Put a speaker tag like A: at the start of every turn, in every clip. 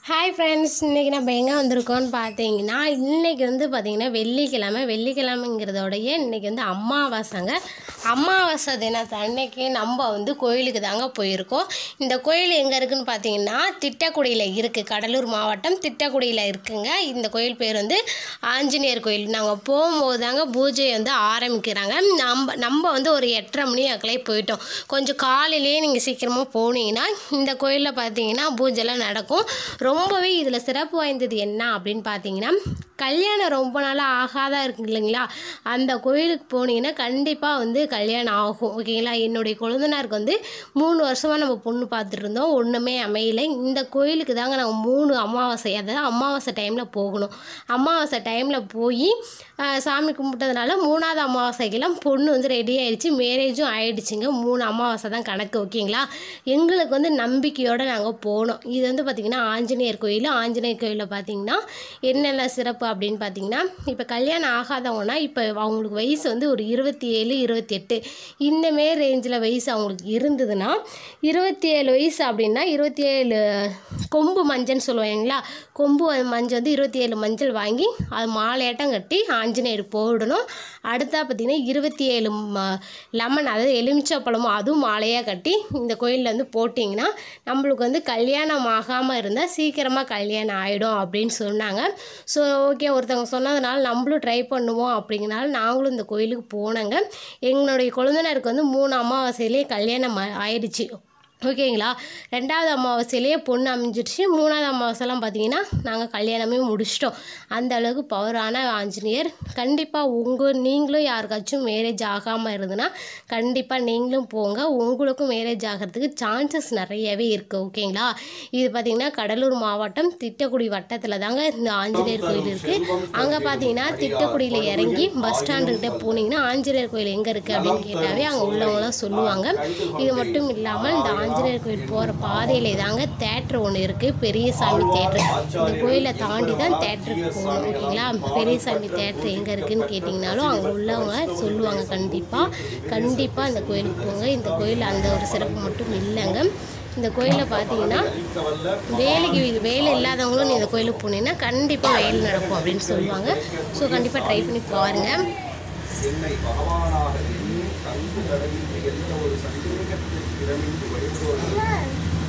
A: hi friends இன்றைக்கி நம்ம எங்கே வந்திருக்கோம்னு பார்த்தீங்கன்னா இன்றைக்கி வந்து பார்த்திங்கன்னா வெள்ளிக்கிழமை வெள்ளிக்கிழமைங்கிறதோடைய இன்றைக்கி வந்து அமாவாசைங்க அமாவாசை தினத்து அன்னைக்கு நம்ம வந்து கோயிலுக்கு தாங்க போயிருக்கோம் இந்த கோயில் எங்கே இருக்குதுன்னு பார்த்தீங்கன்னா திட்டக்குடியில் இருக்குது கடலூர் மாவட்டம் திட்டக்குடியில் இருக்குங்க இந்த கோயில் பேர் வந்து ஆஞ்சநேயர் கோயில் நாங்கள் போகும்போது தாங்க பூஜை வந்து ஆரம்பிக்கிறாங்க நம்ம நம்ம வந்து ஒரு எட்டரை மணி அக்கலே போயிட்டோம் கொஞ்சம் காலையிலேயே நீங்கள் சீக்கிரமாக போனீங்கன்னா இந்த கோயிலில் பார்த்தீங்கன்னா பூஜைலாம் நடக்கும் ரொம்பவே இதில் சிறப்பு வாய்ந்தது என்ன அப்படின்னு பார்த்தீங்கன்னா கல்யாணம் ரொம்ப நாளாக ஆகாதா இருக்கு இல்லைங்களா அந்த கோயிலுக்கு போனீங்கன்னா கண்டிப்பாக வந்து கல்யாணம் ஆகும் ஓகேங்களா என்னுடைய கொழுந்தனாருக்கு வந்து மூணு வருஷமாக நம்ம பொண்ணு பார்த்துட்டு இருந்தோம் ஒன்றுமே அமையலை இந்த கோயிலுக்கு தாங்க நாங்கள் மூணு அமாவாசை அதாவது அமாவாசை டைமில் போகணும் அமாவாசை டைமில் போய் ஆஹ், சாமி கும்பிட்டதுனால மூணாவது அமாவாசைக்கெல்லாம் பொண்ணு வந்து ரெடி ஆயிடுச்சு மேரேஜும் ஆயிடுச்சுங்க மூணு அமாவாசை தான் கணக்கு ஓகேங்களா எங்களுக்கு வந்து நம்பிக்கையோடு நாங்கள் போனோம் இது வந்து பார்த்திங்கன்னா ஆஞ்சநேயர் கோயில் ஆஞ்சநேயர் கோயிலில் பார்த்தீங்கன்னா என்னென்ன சிறப்பு அப்படின்னு பார்த்தீங்கன்னா இப்போ கல்யாணம் ஆகாதவங்கன்னா இப்போ அவங்களுக்கு வயசு வந்து ஒரு இருபத்தி ஏழு இருபத்தி எட்டு இந்தமே ரேஞ்சில் வயசு அவங்களுக்கு இருந்ததுன்னா இருபத்தி ஏழு வயசு அப்படின்னா இருபத்தி ஏழு கொம்பு மஞ்சள்னு சொல்லுவாங்களா கொம்பு மஞ்சள் வந்து இருபத்தி ஏழு மஞ்சள் வாங்கி அது மாலையாட்டம் கட்டி ஆஞ்சநேயர் போடணும் அடுத்தா பார்த்திங்கன்னா இருபத்தி ஏழு லெமன் அதாவது எலுமிச்சப்பழமும் அதுவும் மாலையாக கட்டி இந்த கோயிலில் வந்து போட்டிங்கன்னா நம்மளுக்கு வந்து கல்யாணம் ஆகாமல் இருந்தால் சீக்கிரமாக கல்யாணம் ஆகிடும் அப்படின்னு சொன்னாங்க ஸோ ஓகே ஒருத்தவங்க சொன்னதுனால நம்மளும் ட்ரை பண்ணுவோம் அப்படிங்கனால நாங்களும் இந்த கோயிலுக்கு போனோங்க எங்களுடைய கொழுந்தனருக்கு வந்து மூணு அமாவாசையிலேயே கல்யாணம் ஆ- ஆயிடுச்சு ஓகேங்களா ரெண்டாவது அமாவாசையிலேயே பொண்ணு அமைஞ்சிருச்சு மூணாவது அமாவாசைலாம் பார்த்தீங்கன்னா நாங்கள் கல்யாணமே முடிச்சிட்டோம் அந்த அளவுக்கு பவரான ஆஞ்சநேயர் கண்டிப்பாக உங்கள் நீங்களும் யாருக்காச்சும் மேரேஜ் ஆகாமல் இருந்ததுன்னா கண்டிப்பாக நீங்களும் போங்க உங்களுக்கும் மேரேஜ் ஆகிறதுக்கு சான்சஸ் நிறையவே இருக்குது ஓகேங்களா இது பார்த்திங்கன்னா கடலூர் மாவட்டம் திட்டக்குடி வட்டத்தில் தாங்க இந்த ஆஞ்சநேயர் கோயில் இருக்குது அங்கே பார்த்தீங்கன்னா திட்டக்குடியில் இறங்கி பஸ் ஸ்டாண்டுக்கிட்ட போனீங்கன்னா ஆஞ்சநேயர் கோயில் எங்கே இருக்குது அப்படின்னு கேட்டாவே அங்கே உள்ளவங்களாம் சொல்லுவாங்க இது மட்டும் இல்லாமல் இந்த ஆஞ்சநேயர் கோயில் போகிற பாதையிலே தாங்க தேட்டர் ஒன்று இருக்குது பெரியசாமி தேட்டர் இந்த கோயிலை தாண்டி தான் தேட்டருக்கு போகணும் ஓகேங்களா பெரியசாமி தேட்டர் எங்கே இருக்குன்னு கேட்டிங்கனாலும் அங்கே உள்ளவங்க சொல்லுவாங்க கண்டிப்பாக கண்டிப்பாக இந்த கோயிலுக்கு போங்க இந்த கோயில் அந்த ஒரு சிறப்பு மட்டும் இல்லைங்க இந்த கோயிலில் பார்த்தீங்கன்னா வேலைக்கு வேலை இல்லாதவங்களும் நீ இந்த கோயிலுக்கு போனீங்கன்னா கண்டிப்பாக வேலை நடக்கும் அப்படின்னு சொல்லுவாங்க ஸோ கண்டிப்பாக ட்ரை பண்ணி பாருங்கள்
B: என்னை பகவானாக எண்ணி தங்கு கடலில் எந்த ஒரு சந்தேகத்தில் இடமின்றி வழிபடுவது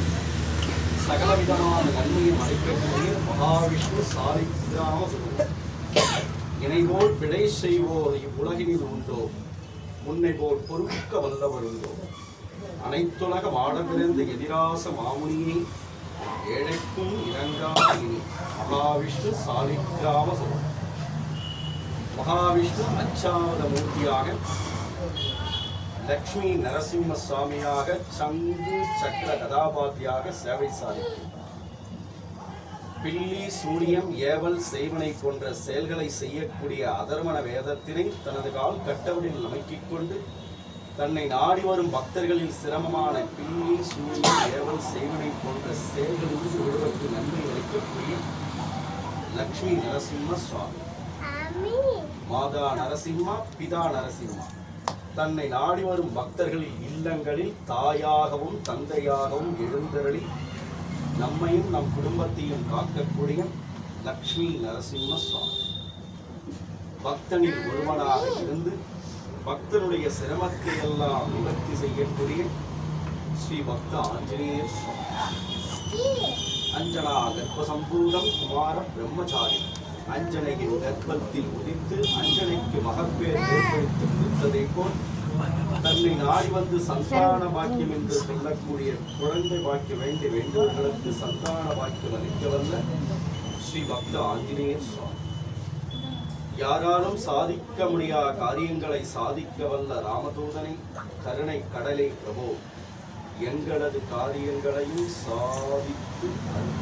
B: சகலவிதமான நன்மையும் அளிக்கக்கூடிய மகாவிஷ்ணு சாலிக்கிராம சுகம் இணைபோல் பிழை செய்வோர் இவ்வுலகினில் உண்டோ முன்னை போல் பொறுக்க வல்லவர் உண்டோ அனைத்துலக மாடபிறந்த எதிராச மாமுனியை ஏழைக்கும் இறங்காத இனி மகாவிஷ்ணு சாலிக்கிராம சுகம் மகாவிஷ்ணு அச்சாவத மூர்த்தியாக லக்ஷ்மி நரசிம்ம சுவாமியாக சங்கு சக்கர கதாபாத்தியாக சேவை சாதிக்கும் பில்லி சூரியம் ஏவல் செய்வனை போன்ற செயல்களை செய்யக்கூடிய அதர்மண வேதத்தினை தனது கால் கட்டவடில் அமைக்கிக் கொண்டு தன்னை நாடி வரும் பக்தர்களில் சிரமமான பில்லி சூரியம் ஏவல் செய்வனை போன்ற செயல்களிலிருந்து விடுவதற்கு நன்மை அளிக்கக்கூடிய லக்ஷ்மி நரசிம்ம சுவாமி மாதா நரசிம்மா பிதா நரசிம்மா தன்னை நாடி வரும் பக்தர்களின் இல்லங்களில் தாயாகவும் தந்தையாகவும் எழுந்தருளி நம்மையும் நம் குடும்பத்தையும் காக்கக்கூடிய லக்ஷ்மி நரசிம்ம சுவாமி பக்தனில் ஒருவனாக இருந்து பக்தனுடைய சிரமத்தை எல்லாம் நிவர்த்தி செய்யக்கூடிய ஸ்ரீ பக்த ஆஞ்சநேயர் சுவாமி அஞ்சனா கர்ப்பசம்பூதம் குமார பிரம்மச்சாரி அஞ்சனையின் கர்ப்பத்தில் உதித்து அஞ்சனைக்கு மகப்பேர் ஏற்படுத்தி கொடுத்ததை போல் தன்னை நாடி வந்து சந்தான பாக்கியம் என்று சொல்லக்கூடிய குழந்தை பாக்கியம் வேண்டி வேண்டுவர்களுக்கு சந்தான பாக்கியம் அளிக்க வல்ல ஸ்ரீ பக்த ஆஞ்சநேயர் சுவாமி யாராலும் சாதிக்க முடியாத காரியங்களை சாதிக்க வல்ல ராமதூதனை கருணை கடலை பிரபோ எங்களது காரியங்களையும் சாதித்து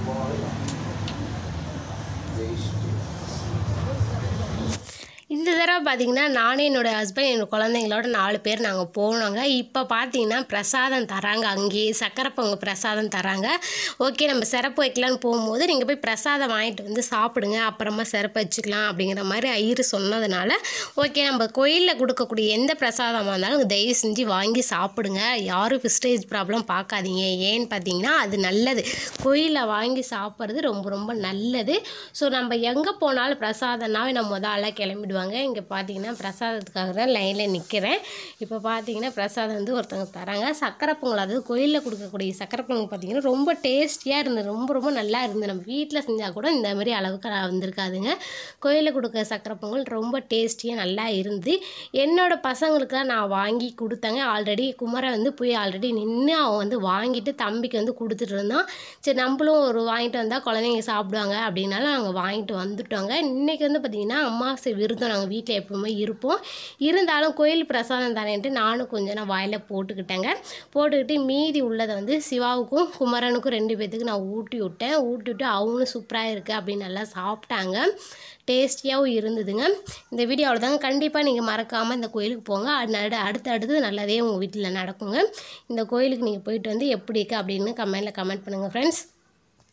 B: அருள்வாயாக ஜெய் ஸ்ரீ
A: இந்த தடவை ஆக்சுவலாக பார்த்தீங்கன்னா நானே என்னோட ஹஸ்பண்ட் என்னோட குழந்தைங்களோட நாலு பேர் நாங்கள் போனோங்க இப்போ பார்த்தீங்கன்னா பிரசாதம் தராங்க அங்கேயே சக்கரை பொங்கல் பிரசாதம் தராங்க ஓகே நம்ம சிறப்பு வைக்கலான்னு போகும்போது நீங்கள் போய் பிரசாதம் வாங்கிட்டு வந்து சாப்பிடுங்க அப்புறமா சிறப்பு வச்சுக்கலாம் அப்படிங்கிற மாதிரி ஐயரு சொன்னதுனால ஓகே நம்ம கோயிலில் கொடுக்கக்கூடிய எந்த பிரசாதமாக இருந்தாலும் தயவு செஞ்சு வாங்கி சாப்பிடுங்க யாரும் பிஸ்டேஜ் ப்ராப்ளம் பார்க்காதீங்க ஏன்னு பார்த்தீங்கன்னா அது நல்லது கோயிலில் வாங்கி சாப்பிட்றது ரொம்ப ரொம்ப நல்லது ஸோ நம்ம எங்கே போனாலும் பிரசாதம்னாவே நம்ம முத ஆளாக கிளம்பிடுவாங்க இங்கே பார்த்தீங்கன்னா பிரசாதத்துக்காக தான் லைனில் நிற்கிறேன் இப்போ பார்த்தீங்கன்னா பிரசாதம் வந்து ஒருத்தவங்க தராங்க சக்கரை பொங்கல் அதாவது கோயிலில் கொடுக்கக்கூடிய சக்கரை பொங்கல் பார்த்தீங்கன்னா ரொம்ப டேஸ்டியாக இருந்தது ரொம்ப ரொம்ப நல்லா இருந்தது நம்ம வீட்டில் செஞ்சால் கூட இந்த மாதிரி அளவுக்கு வந்திருக்காதுங்க கோயிலில் கொடுக்குற சக்கரை பொங்கல் ரொம்ப டேஸ்டியாக நல்லா இருந்து என்னோட பசங்களுக்குலாம் நான் வாங்கி கொடுத்தேங்க ஆல்ரெடி குமரை வந்து போய் ஆல்ரெடி நின்று அவன் வந்து வாங்கிட்டு தம்பிக்கு வந்து கொடுத்துட்டு இருந்தான் சரி நம்மளும் ஒரு வாங்கிட்டு வந்தால் குழந்தைங்க சாப்பிடுவாங்க அப்படின்னாலும் நாங்கள் வாங்கிட்டு வந்துட்டோங்க இன்றைக்கி வந்து பார்த்திங்கன்னா அமாவாசை விரதம் நாங்கள் வீட்டில் எப்பவுமே இருப்போம் இருந்தாலும் கோயில் பிரசாதம் தானேன்ட்டு நானும் கொஞ்சம் நான் வாயில் போட்டுக்கிட்டேங்க போட்டுக்கிட்டு மீதி உள்ளதை வந்து சிவாவுக்கும் குமரனுக்கும் ரெண்டு பேர்த்துக்கு நான் ஊட்டி விட்டேன் ஊட்டி விட்டு அவங்களும் சூப்பராக இருக்குது அப்படின்னு நல்லா சாப்பிட்டாங்க டேஸ்டியாகவும் இருந்ததுங்க இந்த வீடியோ அவ்வளோதாங்க கண்டிப்பாக நீங்கள் மறக்காமல் இந்த கோயிலுக்கு போங்க அது நட அடுத்து அடுத்து நல்லதே உங்கள் வீட்டில் நடக்குங்க இந்த கோயிலுக்கு நீங்கள் போயிட்டு வந்து எப்படி இருக்குது அப்படின்னு கமெண்ட்டில் கமெண்ட் பண்ணுங்கள் ஃப்ரெண்ட்ஸ்